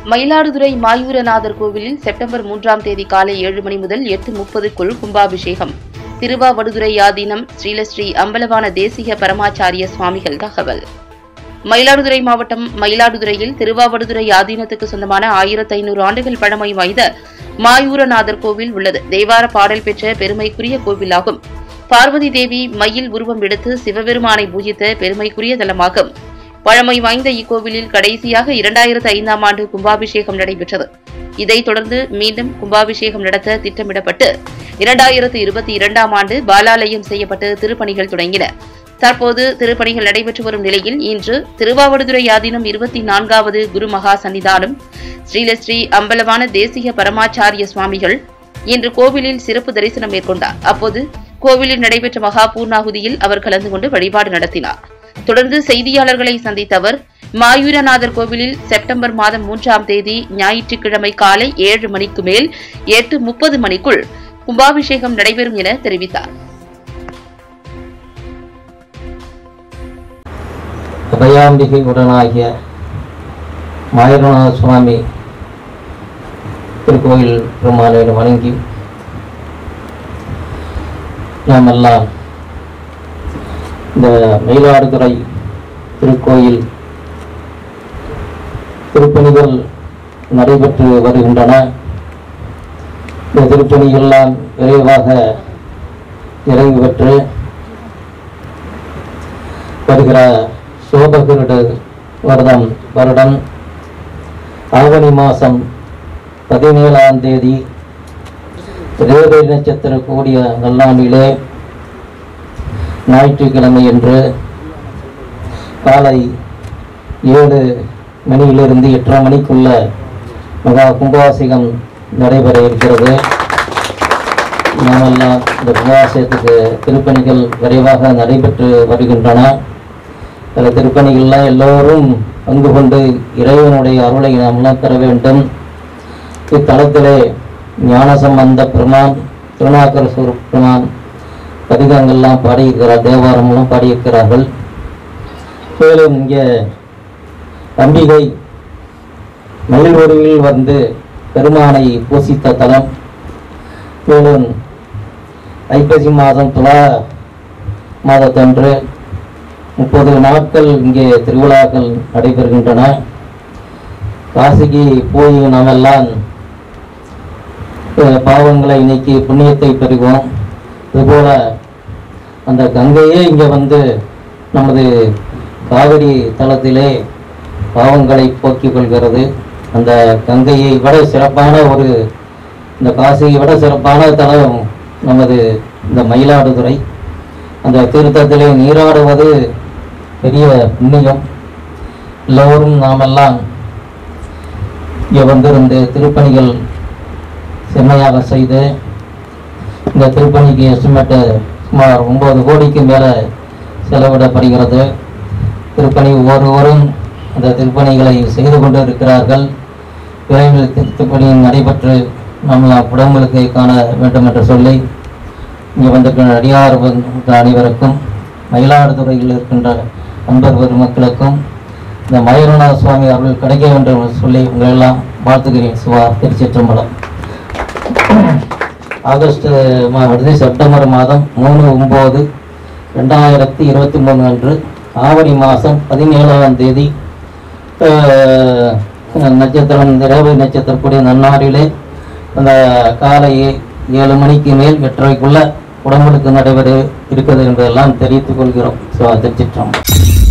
மயிலாடுதுறை மாயூரநாதர் கோவிலில் செப்டம்பர் மூன்றாம் தேதி காலை ஏழு மணி முதல் எட்டு முப்பதுக்குள் கும்பாபிஷேகம் திருவாவடுதுறை ஆதீனம் ஸ்ரீலஸ்ரீ அம்பலவான தேசிக பரமாச்சாரிய சுவாமிகள் தகவல் மயிலாடுதுறை மாவட்டம் மயிலாடுதுறையில் திருவாவடுதுறை ஆதீனத்துக்கு சொந்தமான ஆயிரத்தி ஐநூறு ஆண்டுகள் பழமை வாய்ந்த மாயூரநாதர் கோவில் உள்ளது தேவார பாடல் பெற்ற பெருமைக்குரிய கோவிலாகும் பார்வதி தேவி மயில் உருவம் எடுத்து சிவபெருமானை பூஜித்த பெருமைக்குரிய தலமாகும் பழமை வாய்ந்த இக்கோவிலில் கடைசியாக இரண்டாயிரத்து ஐந்தாம் ஆண்டு கும்பாபிஷேகம் நடைபெற்றது இதைத் தொடர்ந்து மீண்டும் கும்பாபிஷேகம் நடத்த திட்டமிடப்பட்டு இரண்டாயிரத்து இருபத்தி இரண்டாம் ஆண்டு பாலாலயம் செய்யப்பட்டு திருப்பணிகள் தொடங்கின தற்போது திருப்பணிகள் நடைபெற்று வரும் நிலையில் இன்று திருவாவடுதுறை ஆதீனம் இருபத்தி நான்காவது குரு மகா சன்னிதானம் ஸ்ரீலஸ்ரீ அம்பலவான தேசிக பரமாச்சாரிய சுவாமிகள் இன்று கோவிலில் சிறப்பு தரிசனம் மேற்கொண்டார் அப்போது கோவிலில் நடைபெற்ற மகா பூர்ணாகுதியில் அவர் கலந்து கொண்டு வழிபாடு நடத்தினார் தொடர்ந்து செய்தியாளர்களை சந்தித்த அவர் மாயூரநாதர் கோவிலில் செப்டம்பர் மாதம் மூன்றாம் தேதி ஞாயிற்றுக்கிழமை காலை ஏழு மணிக்கு மேல் எட்டு முப்பது மணிக்குள் கும்பாபிஷேகம் நடைபெறும் என தெரிவித்தார் அபயாம்பிகை உடனாகிய மாயூரநாத சுவாமி திருக்கோயில் பெருமானை வணங்கி நாம் எல்லாம் இந்த மயிலாடுதுறை திருக்கோயில் திருப்பணிகள் நடைபெற்று வருகின்றன இந்த திருப்பணிகள்லாம் விரைவாக நிறைவு பெற்று வருகிற சோபகிருட வருடம் வருடம் ஆவணி மாதம் பதினேழாம் தேதி ரேவதி நட்சத்திர கூடிய நல்லாண்டிலே ஞாயிற்றுக்கிழமை என்று காலை ஏழு மணியிலிருந்து எட்டரை மணிக்குள்ள மகா கும்பாபிஷேகம் நடைபெற இருக்கிறது நாமெல்லாம் இந்த கும்பாபிஷேகத்துக்கு திருப்பணிகள் விரைவாக நடைபெற்று வருகின்றன சில திருப்பணிகள்லாம் எல்லோரும் பங்கு கொண்டு இறைவனுடைய அருளை நாமெல்லாம் பெற வேண்டும் இத்தலத்திலே ஞானசம்பந்த பெருமான் திருநாக்கர சுவரூப் பெருமான் பதிகங்கள்லாம் பாடியிருக்கிறார் தேவாரம்லாம் பாடியிருக்கிறார்கள் மேலும் இங்கே அம்பிகை மயில் உருவில் வந்து பெருமானை பூசித்த தலம் மேலும் ஐப்பசி மாதம் துலா மாதத்தன்று முப்பது நாட்கள் இங்கே திருவிழாக்கள் நடைபெறுகின்றன காசிக்கு போய் நாமெல்லாம் அஹ், பாவங்களை நீக்கி புண்ணியத்தை பெறுவோம் இதுபோல அந்த கங்கையே இங்கே வந்து நமது காவிரி தலத்திலே பாவங்களை போக்கிக் கொள்கிறது அந்த கங்கையை விட சிறப்பான ஒரு இந்த காசியை விட சிறப்பான தலம் நமது இந்த மயிலாடுதுறை அந்த தீர்த்தத்திலே நீராடுவது பெரிய புண்ணியம் எல்லோரும் நாமெல்லாம் இங்கே வந்திருந்து திருப்பணிகள் செம்மையாக செய்து இந்த திருப்பணிக்கு எஸ்டிமேட்டு சுமார் ஒன்பது கோடிக்கு மேலே செலவிடப்படுகிறது திருப்பணி ஒவ்வொருவரும் அந்த திருப்பணிகளை செய்து கொண்டு இருக்கிறார்கள் விரைவில் திருப்பணி நடைபெற்று நம்மளாம் உடம்புகளுக்கு காண வேண்டும் என்று சொல்லி இங்கே வந்திருக்கின்ற அடியார் வந்து அனைவருக்கும் மயிலாடுதுறையில் இருக்கின்ற அன்பர் பெருமக்களுக்கும் இந்த மயூரநாத சுவாமி அருள் கிடைக்க வேண்டும் என்று சொல்லி உங்களெல்லாம் வாழ்த்துகிறேன் சிவா திருச்சிற்றம்பலம் ஆகஸ்ட் மா- வருது செப்டம்பர் மாதம் மூணு ஒம்பது ரெண்டாயிரத்தி இருபத்தி மூணு அன்று ஆவணி மாதம் பதினேழாம் தேதி அஹ், நட்சத்திரம் ரேவதி நட்சத்திரம் கூடிய நன்னாரிலே அந்த காலை ஏ- ஏழு மணிக்கு மேல் எட்டரைக்குள்ள உடம்புக்கு நடைபெற இருக்குது என்பதெல்லாம் தெரிவித்துக் கொள்கிறோம் ஸோ திருச்சிற்றம்பலம்